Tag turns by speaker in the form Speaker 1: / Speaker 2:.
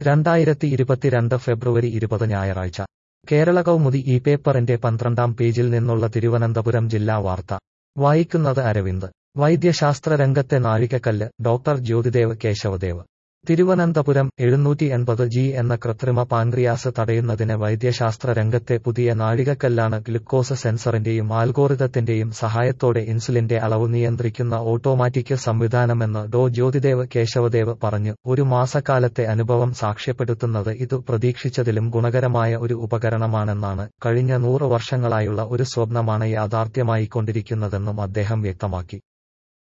Speaker 1: രണ്ടായിരത്തി ഇരുപത്തിരണ്ട് ഫെബ്രുവരി ഇരുപത് ഞായറാഴ്ച കേരള കൗമുദി ഈ പേപ്പറിന്റെ പന്ത്രണ്ടാം പേജിൽ നിന്നുള്ള തിരുവനന്തപുരം ജില്ലാ വാർത്ത വായിക്കുന്നത് അരവിന്ദ് വൈദ്യശാസ്ത്ര രംഗത്തെ നാഴികക്കല്ല് ഡോക്ടർ ജ്യോതിദേവ് കേശവദേവ് തിരുവനന്തപുരം എഴുന്നൂറ്റി എൺപത് ജി എന്ന കൃത്രിമ പാൻക്രിയാസ് തടയുന്നതിന് വൈദ്യശാസ്ത്ര രംഗത്തെ പുതിയ നാഴികക്കല്ലാണ് ഗ്ലുക്കോസ് സെൻസറിന്റെയും ആൽഗോറിതത്തിന്റെയും സഹായത്തോടെ ഇൻസുലിന്റെ അളവ് നിയന്ത്രിക്കുന്ന ഓട്ടോമാറ്റിക് സംവിധാനമെന്ന് ഡോ ജ്യോതിദേവ് കേശവദേവ് പറഞ്ഞു ഒരു മാസക്കാലത്തെ അനുഭവം സാക്ഷ്യപ്പെടുത്തുന്നത് ഇത് പ്രതീക്ഷിച്ചതിലും ഗുണകരമായ ഒരു ഉപകരണമാണെന്നാണ് കഴിഞ്ഞ നൂറ് വർഷങ്ങളായുള്ള ഒരു സ്വപ്നമാണ് യാഥാർത്ഥ്യമായിക്കൊണ്ടിരിക്കുന്നതെന്നും അദ്ദേഹം വ്യക്തമാക്കി